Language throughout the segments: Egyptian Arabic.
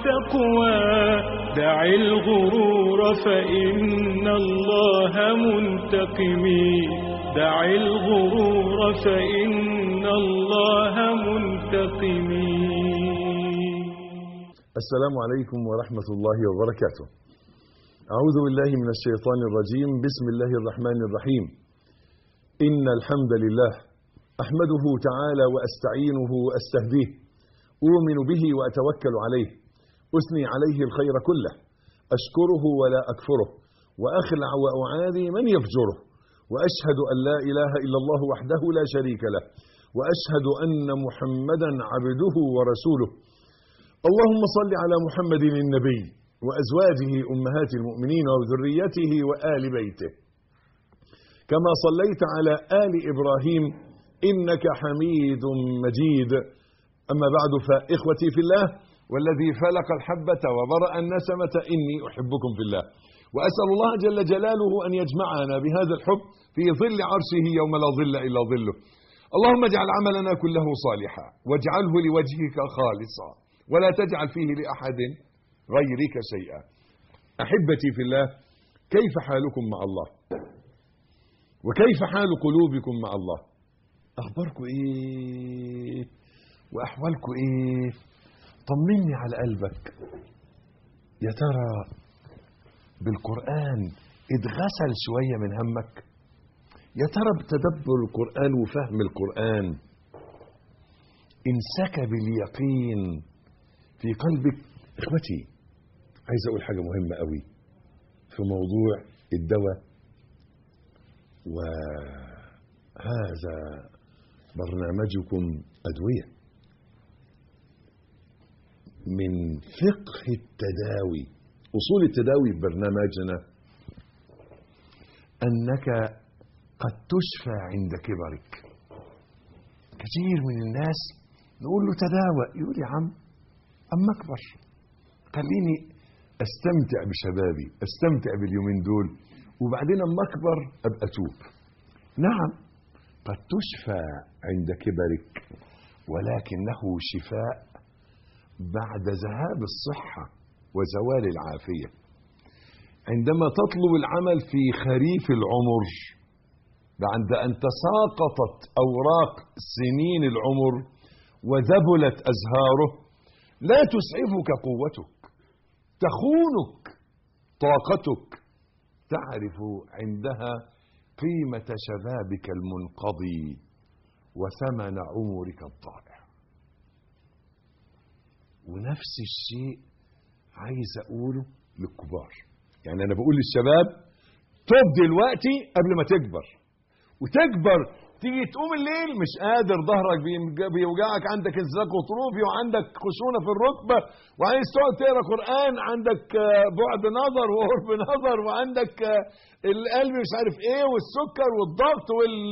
والتقوى دع الغرور فإن الله منتقم دع الغرور فإن الله منتقم السلام عليكم ورحمة الله وبركاته أعوذ بالله من الشيطان الرجيم بسم الله الرحمن الرحيم إن الحمد لله أحمده تعالى وأستعينه وأستهديه أؤمن به وأتوكل عليه أثني عليه الخير كله أشكره ولا أكفره وأخلع وأعادي من يفجره وأشهد أن لا إله إلا الله وحده لا شريك له وأشهد أن محمدا عبده ورسوله اللهم صل على محمد النبي وأزواجه أمهات المؤمنين وذريته وآل بيته كما صليت على آل إبراهيم إنك حميد مجيد أما بعد فإخوتي في الله والذي فلق الحبة وبرأ النسمة إني أحبكم في الله وأسأل الله جل جلاله أن يجمعنا بهذا الحب في ظل عرشه يوم لا ظل إلا ظله اللهم اجعل عملنا كله صالحا واجعله لوجهك خالصا ولا تجعل فيه لأحد غيرك شيئا أحبتي في الله كيف حالكم مع الله وكيف حال قلوبكم مع الله أخباركم إيه وأحوالكم إيه طمني على قلبك يا ترى بالقرآن اتغسل شوية من همك يا ترى بتدبر القرآن وفهم القرآن انسكب اليقين في قلبك اخوتي عايز اقول حاجه مهمه قوي في موضوع الدواء وهذا برنامجكم ادويه من فقه التداوي اصول التداوي في برنامجنا انك قد تشفى عند كبرك كثير من الناس نقول له تداوى يقول يا عم اما اكبر خليني استمتع بشبابي استمتع باليومين دول وبعدين اما اكبر ابقى اتوب نعم قد تشفى عند كبرك ولكنه شفاء بعد ذهاب الصحه وزوال العافيه عندما تطلب العمل في خريف العمر بعد ان تساقطت اوراق سنين العمر وذبلت ازهاره لا تسعفك قوتك تخونك طاقتك تعرف عندها قيمة شبابك المنقضي وثمن عمرك الضائع ونفس الشيء عايز أقوله للكبار يعني أنا بقول للشباب توب دلوقتي قبل ما تكبر وتكبر تيجي تقوم الليل مش قادر ظهرك بيوجعك عندك انزلاق غضروفي وعندك خشونه في الركبه وعايز تقعد تقرا قران عندك بعد نظر وقرب نظر وعندك القلب مش عارف ايه والسكر والضغط وال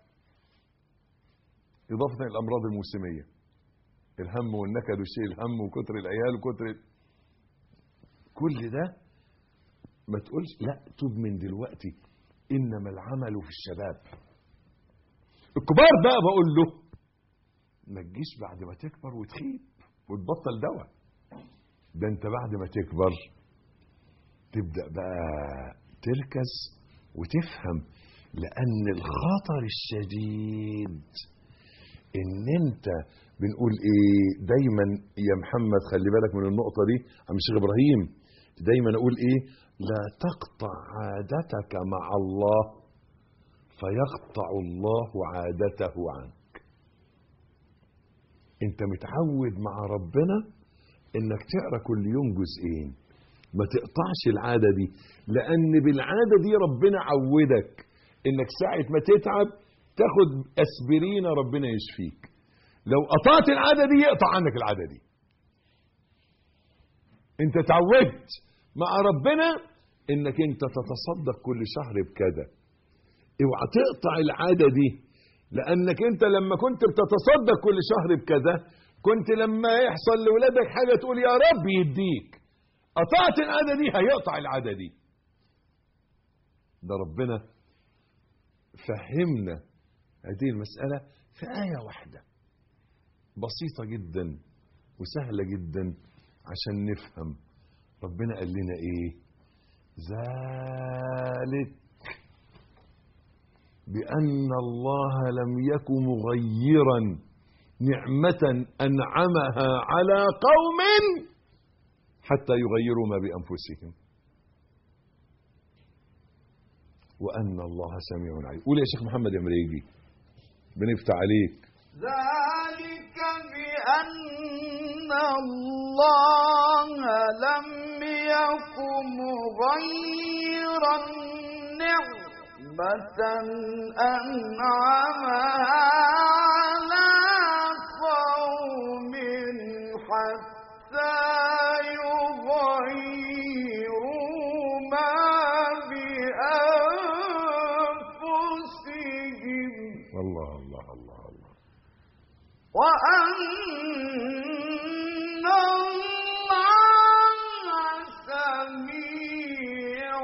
اضافه الى الامراض الموسميه الهم والنكد والشيء الهم وكتر العيال وكتر كل ده ما تقولش لا توب من دلوقتي انما العمل في الشباب الكبار بقى بقول له ما تجيش بعد ما تكبر وتخيب وتبطل دواء ده انت بعد ما تكبر تبدا بقى تركز وتفهم لان الخطر الشديد ان انت بنقول ايه دايما يا محمد خلي بالك من النقطه دي عم الشيخ ابراهيم دايما اقول ايه لا تقطع عادتك مع الله فيقطع الله عادته عنك انت متعود مع ربنا انك تقرا كل يوم جزئين ما تقطعش العاده دي لان بالعاده دي ربنا عودك انك ساعه ما تتعب تاخد اسبرين ربنا يشفيك لو قطعت العاده دي يقطع عنك العاده دي انت تعودت مع ربنا انك انت تتصدق كل شهر بكذا اوعى تقطع العاده دي لانك انت لما كنت بتتصدق كل شهر بكذا كنت لما يحصل لاولادك حاجه تقول يا رب يديك قطعت العاده دي هيقطع العاده دي ده ربنا فهمنا هذه المساله في ايه واحده بسيطه جدا وسهله جدا عشان نفهم ربنا قال لنا ايه ذلك بأن الله لم يك مغيرا نعمة أنعمها على قوم حتى يغيروا ما بأنفسهم وأن الله سميع عليم قول يا شيخ محمد يا مريجي بنفتح عليك ذلك بأن الله لم يكن مغيرا نعمة أنعمها على قوم حتى يغيروا ما بأنفسهم الله الله الله الله وأن الله سميع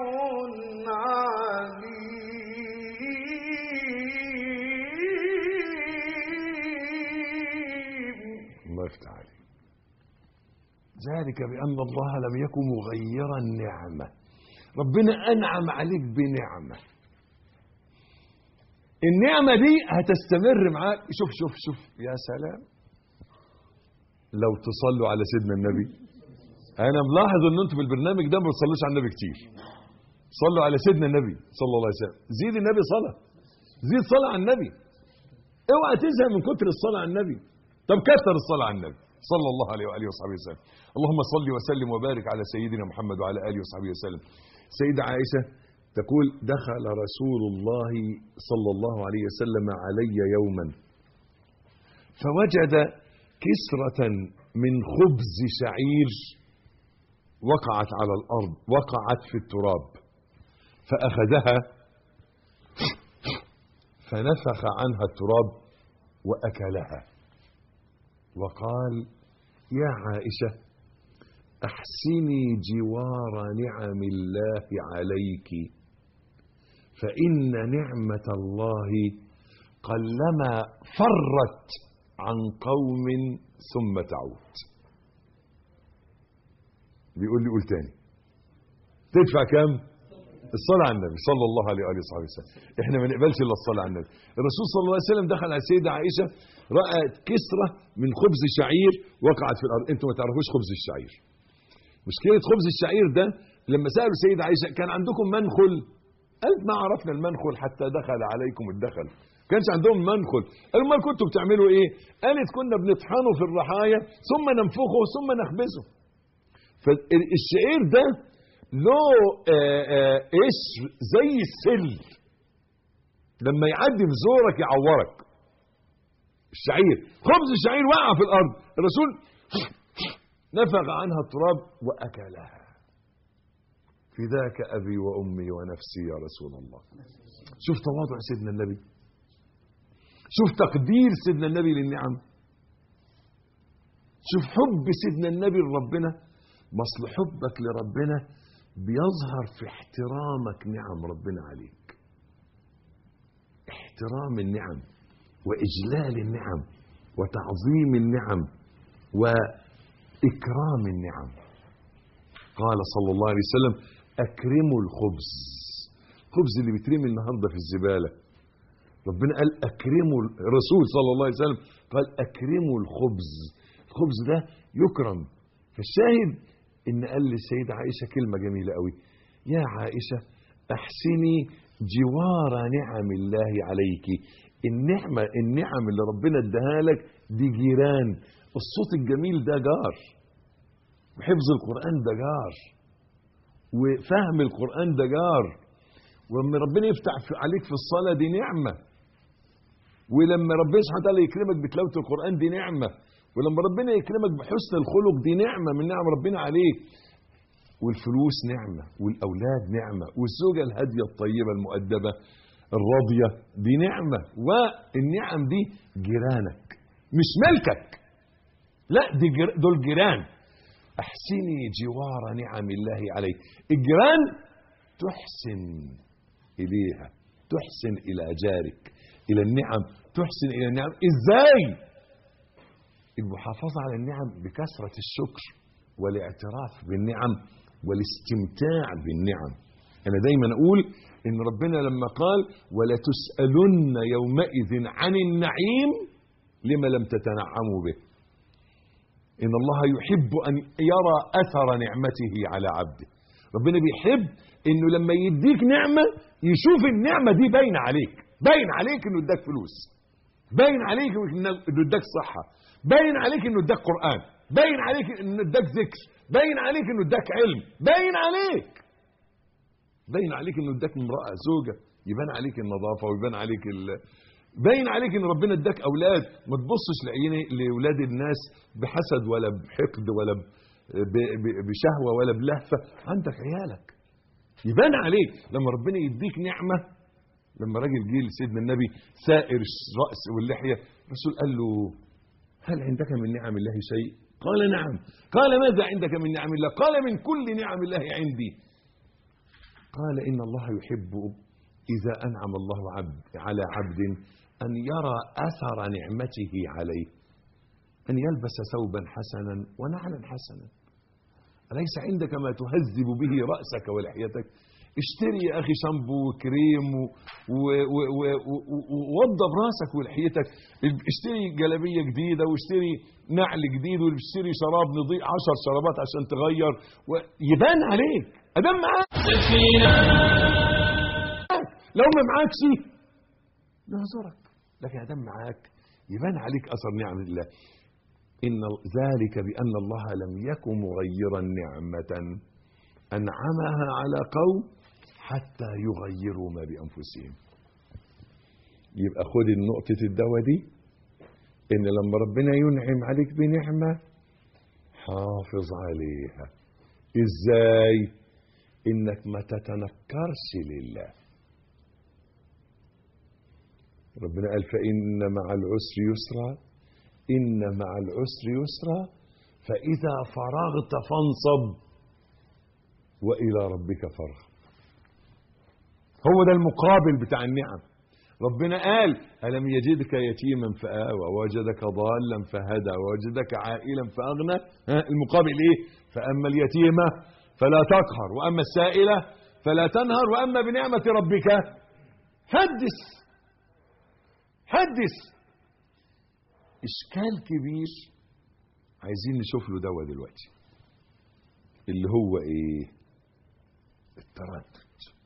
عليم الله يفتح عليك ذلك بأن الله لم يكن مغيرا نعمة ربنا أنعم عليك بنعمة النعمة دي هتستمر معاك شوف شوف شوف يا سلام لو تصلوا على سيدنا النبي أنا ملاحظ إن أنتم في البرنامج ده ما بتصلوش على النبي كتير صلوا على سيدنا النبي صلى الله عليه وسلم زيد النبي صلاة زيد صلاة على النبي اوعى تزهق من كتر الصلاة على النبي طب كتر الصلاة على النبي صلى الله عليه وآله وصحبه وسلم اللهم صل وسلم وبارك على سيدنا محمد وعلى آله وصحبه وسلم سيدة عائشة تقول دخل رسول الله صلى الله عليه وسلم علي يوما فوجد كسرة من خبز شعير وقعت على الأرض وقعت في التراب فأخذها فنفخ عنها التراب وأكلها وقال يا عائشة أحسني جوار نعم الله عليك فإن نعمة الله قلما فرت عن قوم ثم تعود بيقول لي قول تاني تدفع كام الصلاة على النبي صلى الله عليه وآله وصحبه وسلم احنا ما نقبلش الا الصلاة على النبي الرسول صلى الله عليه وسلم دخل على السيدة عائشة رأت كسرة من خبز شعير وقعت في الأرض انتوا ما تعرفوش خبز الشعير مشكلة خبز الشعير ده لما سألوا السيدة عائشة كان عندكم منخل قالت ما عرفنا المنخل حتى دخل عليكم الدخل كانش عندهم منخل قالوا امال كنتوا بتعملوا ايه قالت كنا بنطحنه في الرحايا ثم ننفخه ثم نخبزه فالشعير ده له آه، آه، قشر زي السل لما يعدي في زورك يعورك الشعير خبز الشعير وقع في الارض الرسول نفخ عنها التراب واكلها فداك ابي وامي ونفسي يا رسول الله شوف تواضع سيدنا النبي شوف تقدير سيدنا النبي للنعم شوف حب سيدنا النبي لربنا مصل حبك لربنا بيظهر في احترامك نعم ربنا عليك احترام النعم واجلال النعم وتعظيم النعم واكرام النعم قال صلى الله عليه وسلم اكرموا الخبز الخبز اللي بيترمي النهارده في الزباله ربنا قال اكرموا الرسول صلى الله عليه وسلم قال اكرموا الخبز الخبز ده يكرم فالشاهد ان قال للسيدة عائشة كلمة جميلة قوي يا عائشة احسني جوار نعم الله عليك النعمة النعم اللي ربنا اداها لك دي جيران الصوت الجميل ده جار وحفظ القرآن ده جار وفهم القرآن ده جار ولما ربنا يفتح في- عليك في الصلاة دي نعمة ولما ربنا سبحانه وتعالى يكرمك بتلاوة القرآن دي نعمة ولما ربنا يكرمك بحسن الخلق دي نعمة من نعم ربنا عليك والفلوس نعمة والأولاد نعمة والزوجة الهادية الطيبة المؤدبة الراضية دي نعمة والنعم دي جيرانك مش ملكك لا دي جر... دول جيران احسني جوار نعم الله عليك الجيران تحسن إليها تحسن إلى جارك إلى النعم تحسن إلى النعم إزاي المحافظة على النعم بكثرة الشكر والاعتراف بالنعم والاستمتاع بالنعم انا دايما اقول ان ربنا لما قال ولتسالن يومئذ عن النعيم لما لم تتنعموا به ان الله يحب ان يرى اثر نعمته على عبده ربنا بيحب انه لما يديك نعمه يشوف النعمه دي باينه عليك باين عليك انه اداك فلوس باين عليك انه اداك صحه باين عليك انه اداك قران باين عليك انه اداك ذكر باين عليك انه اداك علم باين عليك باين عليك انه اداك امراه زوجه يبان عليك النظافه ويبان عليك ال... باين عليك ان ربنا اداك اولاد ما تبصش لعين لاولاد الناس بحسد ولا بحقد ولا ب... ب... ب... بشهوه ولا بلهفه عندك عيالك يبان عليك لما ربنا يديك نعمه لما راجل جه لسيدنا النبي سائر الراس واللحيه الرسول قال له هل عندك من نعم الله شيء قال نعم قال ماذا عندك من نعم الله قال من كل نعم الله عندي قال ان الله يحب اذا انعم الله عبد على عبد ان يرى اثر نعمته عليه ان يلبس ثوبا حسنا ونعلا حسنا اليس عندك ما تهذب به راسك ولحيتك اشتري يا اخي شامبو وكريم ووضب راسك ولحيتك اشتري جلابيه جديده واشتري نعل جديد واشتري شراب نضيء عشر شرابات عشان تغير يبان عليك ادام معاك لو ما معاكش نعذرك لكن ادام معاك يبان عليك اثر نعم الله ان ذلك بان الله لم يكن مغيرا نعمه انعمها على قوم حتى يغيروا ما بانفسهم يبقى خد النقطة الدواء دي ان لما ربنا ينعم عليك بنعمة حافظ عليها ازاي انك ما تتنكرش لله ربنا قال فان مع العسر يسرا ان مع العسر يسرا فاذا فرغت فانصب والى ربك فارغب هو ده المقابل بتاع النعم ربنا قال ألم يجدك يتيما فآوى ووجدك ضالا فهدى ووجدك عائلا فأغنى ها المقابل إيه فأما اليتيمة فلا تقهر وأما السائلة فلا تنهر وأما بنعمة ربك حدث حدث إشكال كبير عايزين نشوف له دواء دلوقتي اللي هو إيه التردد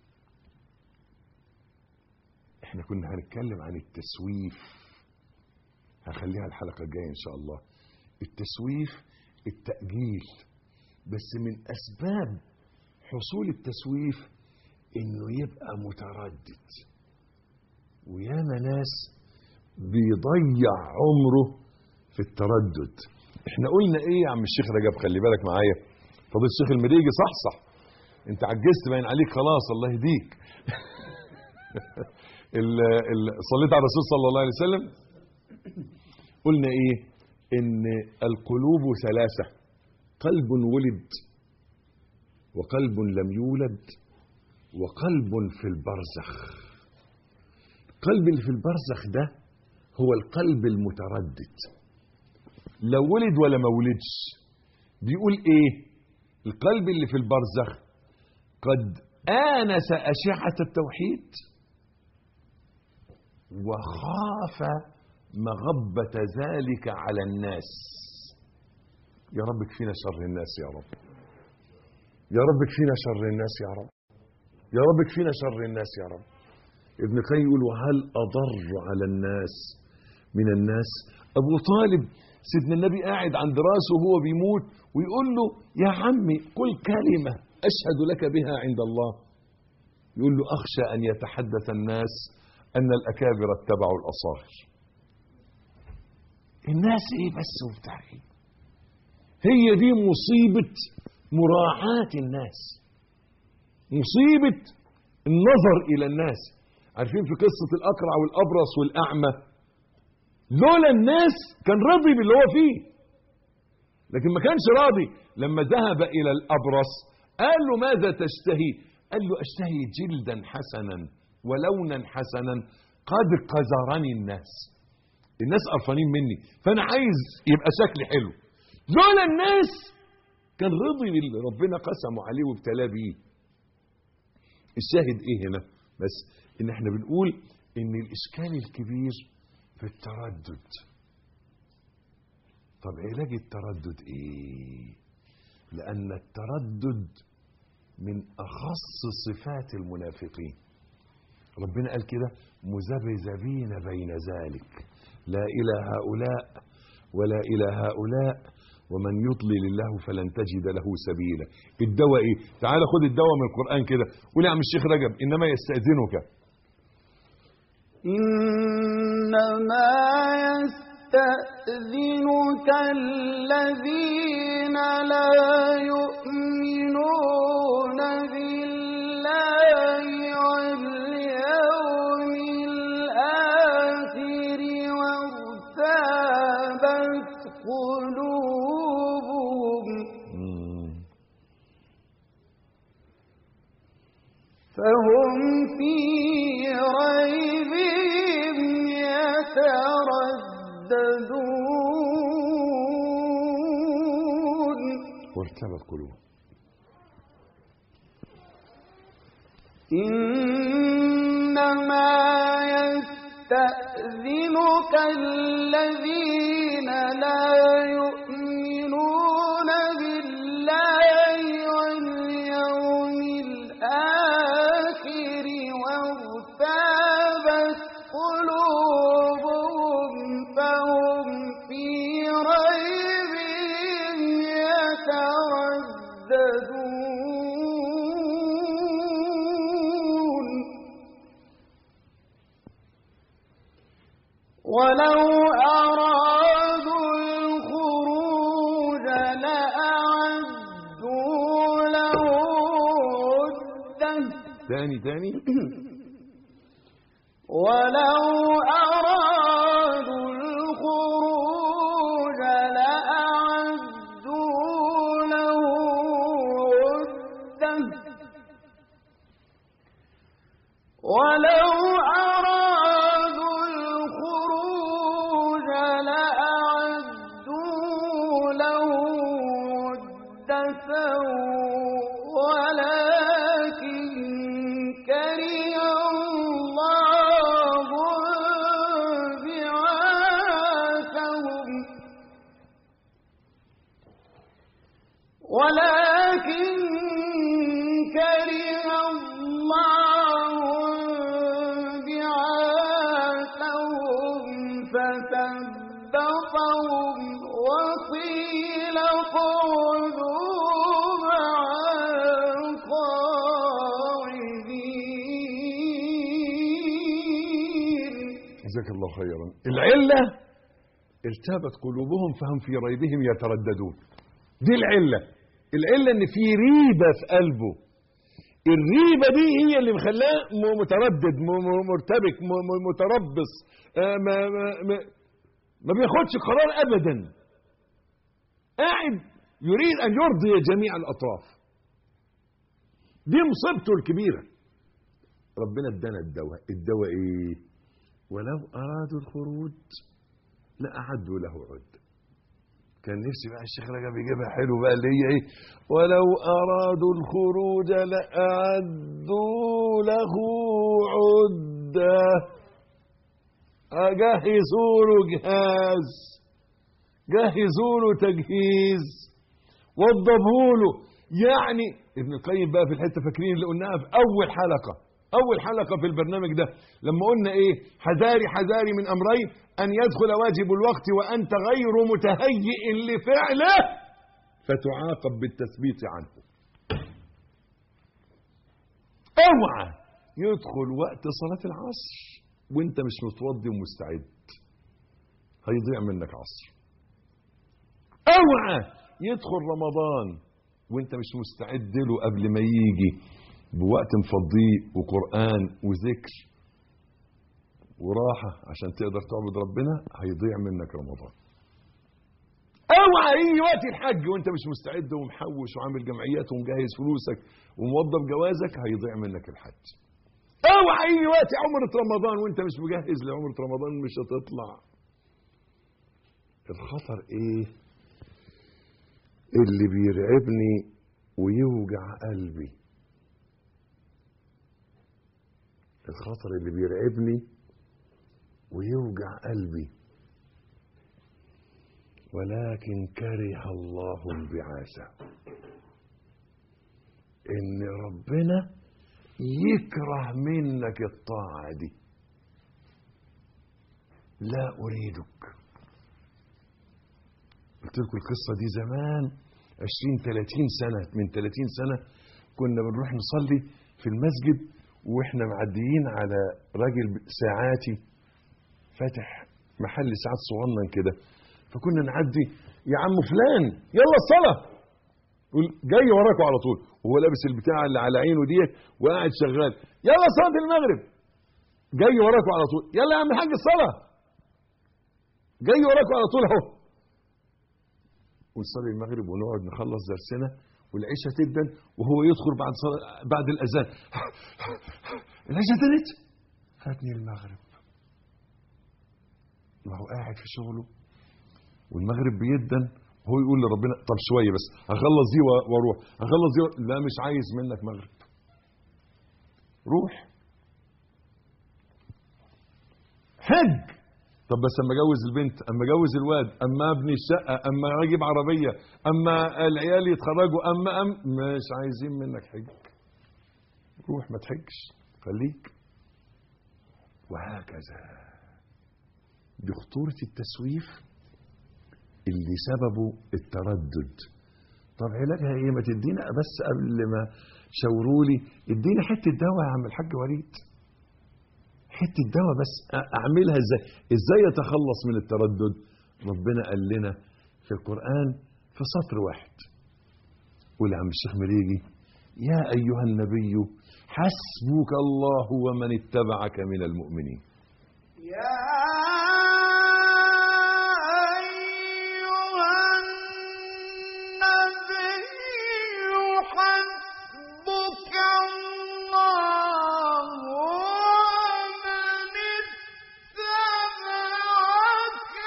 احنا كنا هنتكلم عن التسويف هخليها الحلقة الجاية ان شاء الله التسويف التأجيل بس من اسباب حصول التسويف انه يبقى متردد وياما ناس بيضيع عمره في التردد احنا قلنا ايه يا عم الشيخ رجب خلي بالك معايا فضيل الشيخ المريجي صح صح انت عجزت باين عليك خلاص الله يهديك ال ال صليت على الرسول صلى الله عليه وسلم قلنا ايه ان القلوب ثلاثة قلب ولد وقلب لم يولد وقلب في البرزخ القلب اللي في البرزخ ده هو القلب المتردد لو ولد ولا ما ولدش بيقول ايه القلب اللي في البرزخ قد آنس أشعة التوحيد وخاف مغبة ذلك على الناس يا رب كفينا شر الناس يا رب يا رب كفينا شر الناس يا رب يا رب كفينا شر الناس يا رب ابن قيم يقول وهل أضر على الناس من الناس أبو طالب سيدنا النبي قاعد عند راسه وهو بيموت ويقول له يا عمي قل كلمة أشهد لك بها عند الله يقول له أخشى أن يتحدث الناس أن الأكابر اتبعوا الأصاغر الناس إيه بس وبتاع إيه هي دي مصيبة مراعاة الناس مصيبة النظر إلى الناس عارفين في قصة الأقرع والأبرص والأعمى لولا الناس كان راضي باللي هو فيه لكن ما كانش راضي لما ذهب إلى الأبرص قال له ماذا تشتهي قال له أشتهي جلدا حسنا ولونا حسنا قد قذرني الناس الناس قرفانين مني فأنا عايز يبقى شكلي حلو لولا الناس كان رضي باللي ربنا قسمه عليه وابتلاه بيه الشاهد ايه هنا بس ان احنا بنقول ان الاشكال الكبير في التردد طب علاج التردد ايه لان التردد من اخص صفات المنافقين ربنا قال كده مذبذبين بين ذلك لا الى هؤلاء ولا الى هؤلاء ومن يضلل الله فلن تجد له سبيلا الدواء ايه تعال خد الدواء من القران كده قول يا عم الشيخ رجب انما يستاذنك إنما يستأذنك الذين لا يؤمنون بالله واليوم الآخر وارتابت قلوبهم مم. فهم في ريبهم يترددون وارتبت قلوبهم إنما يستأذنك الذين لا يؤمنون بالله واليوم الآخر وارتابت قلوبهم فهم في ريبهم يترددون ولو أرادوا الخروج لأعدوا له عدة تاني تاني ولو أرادوا الخروج لأعدوا له عدة ولو أرادوا الخروج لأعدوا له عدة ولكن كره الله بعاثهم ولكن كره الله بعاثهم فثبطهم وقيل اقعدوا مع القاعدين جزاك الله خيرا العلة ارتابت قلوبهم فهم في ريبهم يترددون دي العلة العلة ان في ريبة في قلبه الريبة دي هي اللي مخلاه م- متردد م- م- مرتبك م- م- متربص آه، ما, ما, ما, ما بياخدش قرار ابدا قاعد يريد ان يرضي جميع الاطراف دي مصيبته الكبيرة ربنا ادانا الدواء الدواء ايه ولو أرادوا الخروج لأعدوا له عدة كان نفسي بقى الشيخ رجب يجيبها حلو بقى اللي هي ايه ولو أرادوا الخروج لأعدوا له عدة أجهزوا له جهاز جهزوا له تجهيز وضبوا له يعني ابن القيم بقى في الحته فاكرين اللي قلناها في اول حلقه اول حلقه في البرنامج ده لما قلنا ايه حذاري حذاري من امرين ان يدخل واجب الوقت وانت غير متهيئ لفعله فتعاقب بالتثبيت عنه اوعى يدخل وقت صلاه العصر وانت مش متوضي ومستعد هيضيع منك عصر اوعى يدخل رمضان وانت مش مستعد له قبل ما يجي بوقت مفضيه وقرآن وذكر وراحة عشان تقدر تعبد ربنا هيضيع منك رمضان اوعى يجي وقت الحج وانت مش مستعد ومحوش وعامل جمعيات ومجهز فلوسك وموظف جوازك هيضيع منك الحج اوعى يجي وقت عمرة رمضان وانت مش مجهز لعمرة رمضان مش هتطلع الخطر ايه اللي بيرعبني ويوجع قلبي الخطر اللي بيرعبني ويوجع قلبي ولكن كره الله انبعاثه ان ربنا يكره منك الطاعه دي لا اريدك قلت لكم القصه دي زمان 20 30 سنه من 30 سنه كنا بنروح نصلي في المسجد واحنا معديين على راجل ساعاتي فاتح محل ساعات صغنن كده فكنا نعدي يا عم فلان يلا الصلاه يقول جاي وراكوا على طول وهو لابس البتاع اللي على عينه ديت وقاعد شغال يلا صلاه المغرب جاي وراكوا على طول يلا يا عم الحاج الصلاه جاي وراكوا على طول اهو ونصلي المغرب ونقعد نخلص درسنا والعشاء تبدا وهو يدخل بعد صلاة بعد الاذان العشاء تنت فاتني المغرب ما هو قاعد في شغله والمغرب بيدن هو يقول لربنا طب شويه بس هخلص دي و- واروح هخلص دي و- لا مش عايز منك مغرب روح حج طب بس اما اجوز البنت اما اجوز الواد اما ابني الشقه اما اجيب عربيه اما العيال يتخرجوا اما ام مش عايزين منك حج روح ما تحجش خليك وهكذا دي خطوره التسويف اللي سببه التردد طب علاجها ايه ما تدينا بس قبل ما شاورولي اديني حته دواء يا عم الحاج وليد حته دواء بس أ- اعملها ازاي ازاي اتخلص من التردد ربنا قال لنا في القران في سطر واحد قول يا عم الشيخ مريجي يا ايها النبي حسبك الله ومن اتبعك من المؤمنين يا أيها النبي حسبك الله ومن اتبعك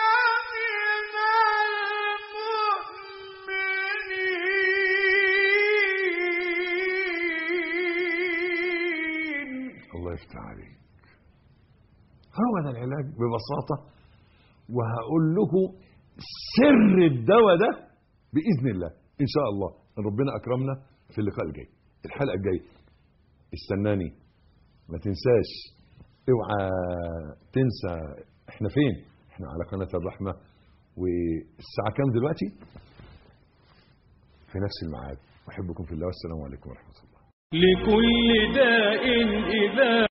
من المؤمنين الله يفتح عليك هو ده العلاج ببساطة وهقول لكم سر الدواء ده بإذن الله إن شاء الله إن ربنا أكرمنا في اللقاء الجاي الحلقة الجاية استناني ما تنساش اوعى تنسى احنا فين احنا على قناة الرحمة والساعة كام دلوقتي في نفس الميعاد أحبكم في الله والسلام عليكم ورحمة الله لكل داء إذا